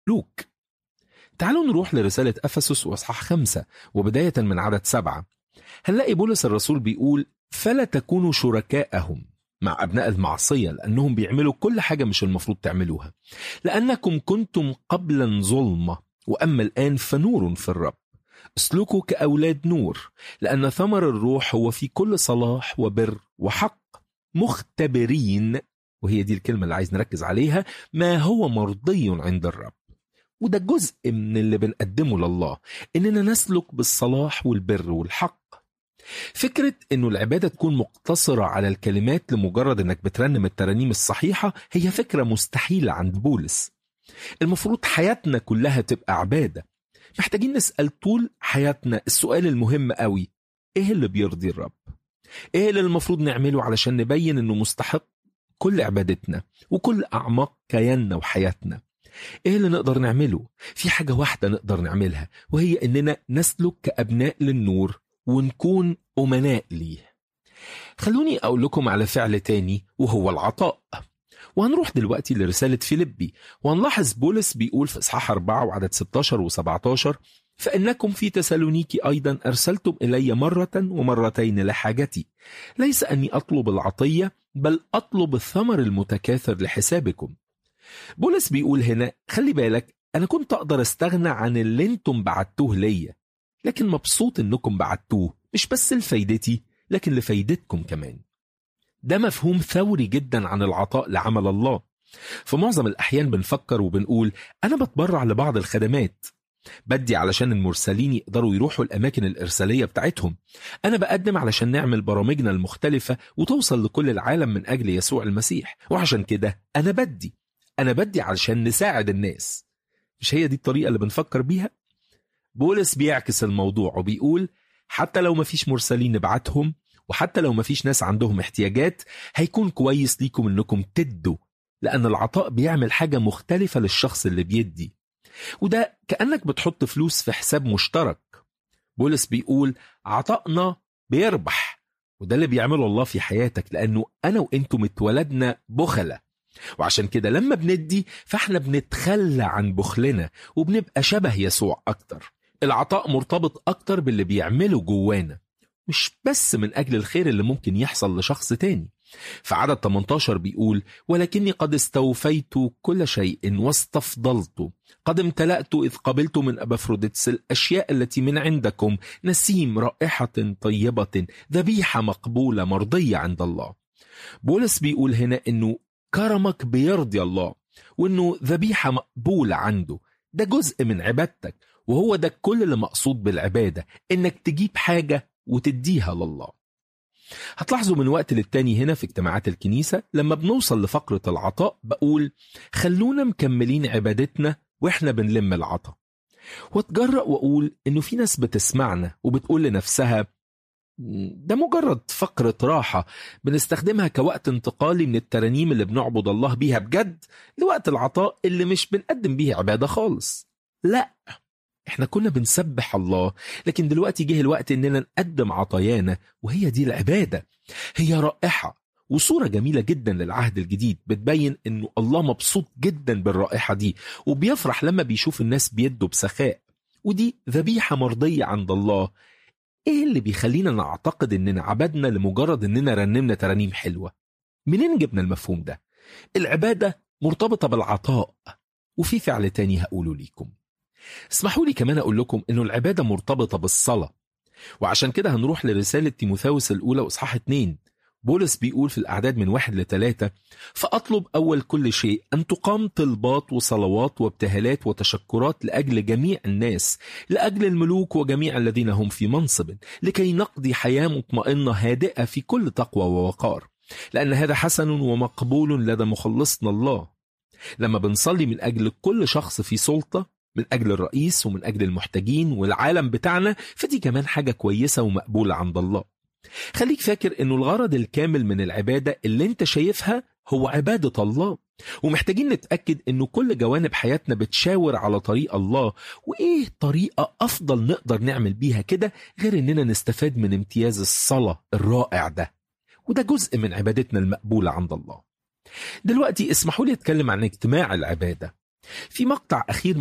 لوك تعالوا نروح لرسالة أفسس وأصحاح خمسة وبداية من عدد سبعة هنلاقي بولس الرسول بيقول فلا تكونوا شركاءهم مع أبناء المعصية لأنهم بيعملوا كل حاجة مش المفروض تعملوها لأنكم كنتم قبلا ظلمة وأما الآن فنور في الرب اسلكوا كأولاد نور لأن ثمر الروح هو في كل صلاح وبر وحق مختبرين وهي دي الكلمة اللي عايز نركز عليها ما هو مرضي عند الرب وده جزء من اللي بنقدمه لله إننا نسلك بالصلاح والبر والحق فكرة إنه العبادة تكون مقتصرة على الكلمات لمجرد إنك بترنم الترانيم الصحيحة هي فكرة مستحيلة عند بولس المفروض حياتنا كلها تبقى عبادة محتاجين نسأل طول حياتنا السؤال المهم قوي إيه اللي بيرضي الرب؟ إيه اللي المفروض نعمله علشان نبين إنه مستحق كل عبادتنا وكل أعماق كياننا وحياتنا ايه اللي نقدر نعمله في حاجة واحدة نقدر نعملها وهي اننا نسلك كأبناء للنور ونكون أمناء ليه خلوني أقول لكم على فعل تاني وهو العطاء وهنروح دلوقتي لرسالة فيلبي وهنلاحظ بولس بيقول في إصحاح 4 وعدد 16 و17 فإنكم في تسالونيكي أيضا أرسلتم إلي مرة ومرتين لحاجتي ليس أني أطلب العطية بل أطلب الثمر المتكاثر لحسابكم بولس بيقول هنا خلي بالك أنا كنت أقدر أستغنى عن اللي أنتم بعتوه ليا لكن مبسوط إنكم بعتوه مش بس لفايدتي لكن لفايدتكم كمان ده مفهوم ثوري جدا عن العطاء لعمل الله في معظم الأحيان بنفكر وبنقول أنا بتبرع لبعض الخدمات بدي علشان المرسلين يقدروا يروحوا الأماكن الإرسالية بتاعتهم أنا بقدم علشان نعمل برامجنا المختلفة وتوصل لكل العالم من أجل يسوع المسيح وعشان كده أنا بدي أنا بدي علشان نساعد الناس مش هي دي الطريقة اللي بنفكر بيها؟ بولس بيعكس الموضوع وبيقول حتى لو مفيش مرسلين نبعتهم وحتى لو مفيش ناس عندهم احتياجات هيكون كويس ليكم انكم تدوا لأن العطاء بيعمل حاجة مختلفة للشخص اللي بيدي وده كأنك بتحط فلوس في حساب مشترك بولس بيقول عطائنا بيربح وده اللي بيعمله الله في حياتك لأنه أنا وإنتم اتولدنا بخلة وعشان كده لما بندي فاحنا بنتخلى عن بخلنا وبنبقى شبه يسوع أكتر العطاء مرتبط أكتر باللي بيعمله جوانا مش بس من أجل الخير اللي ممكن يحصل لشخص تاني في عدد 18 بيقول ولكني قد استوفيت كل شيء واستفضلت قد امتلأت إذ قبلت من أبافروديتس الأشياء التي من عندكم نسيم رائحة طيبة ذبيحة مقبولة مرضية عند الله بولس بيقول هنا أنه كرمك بيرضي الله وأنه ذبيحة مقبولة عنده ده جزء من عبادتك وهو ده كل اللي مقصود بالعبادة إنك تجيب حاجة وتديها لله هتلاحظوا من وقت للتاني هنا في اجتماعات الكنيسة لما بنوصل لفقرة العطاء بقول خلونا مكملين عبادتنا واحنا بنلم العطاء واتجرأ واقول انه في ناس بتسمعنا وبتقول لنفسها ده مجرد فقرة راحة بنستخدمها كوقت انتقالي من الترانيم اللي بنعبد الله بيها بجد لوقت العطاء اللي مش بنقدم بيه عبادة خالص لا احنا كنا بنسبح الله لكن دلوقتي جه الوقت اننا نقدم عطايانا وهي دي العبادة هي رائحة وصورة جميلة جدا للعهد الجديد بتبين انه الله مبسوط جدا بالرائحة دي وبيفرح لما بيشوف الناس بيدوا بسخاء ودي ذبيحة مرضية عند الله ايه اللي بيخلينا نعتقد اننا عبدنا لمجرد اننا رنمنا ترانيم حلوة منين جبنا المفهوم ده العبادة مرتبطة بالعطاء وفي فعل تاني هقوله ليكم اسمحوا لي كمان أقول لكم أنه العبادة مرتبطة بالصلاة وعشان كده هنروح لرسالة تيموثاوس الأولى وإصحاح 2 بولس بيقول في الأعداد من واحد لثلاثة فأطلب أول كل شيء أن تقام طلبات وصلوات وابتهالات وتشكرات لأجل جميع الناس لأجل الملوك وجميع الذين هم في منصب لكي نقضي حياة مطمئنة هادئة في كل تقوى ووقار لأن هذا حسن ومقبول لدى مخلصنا الله لما بنصلي من أجل كل شخص في سلطة من أجل الرئيس ومن أجل المحتاجين والعالم بتاعنا فدي كمان حاجة كويسة ومقبولة عند الله خليك فاكر أنه الغرض الكامل من العبادة اللي انت شايفها هو عبادة الله ومحتاجين نتأكد أنه كل جوانب حياتنا بتشاور على طريق الله وإيه طريقة أفضل نقدر نعمل بيها كده غير أننا نستفاد من امتياز الصلاة الرائع ده وده جزء من عبادتنا المقبولة عند الله دلوقتي اسمحوا لي أتكلم عن اجتماع العبادة في مقطع أخير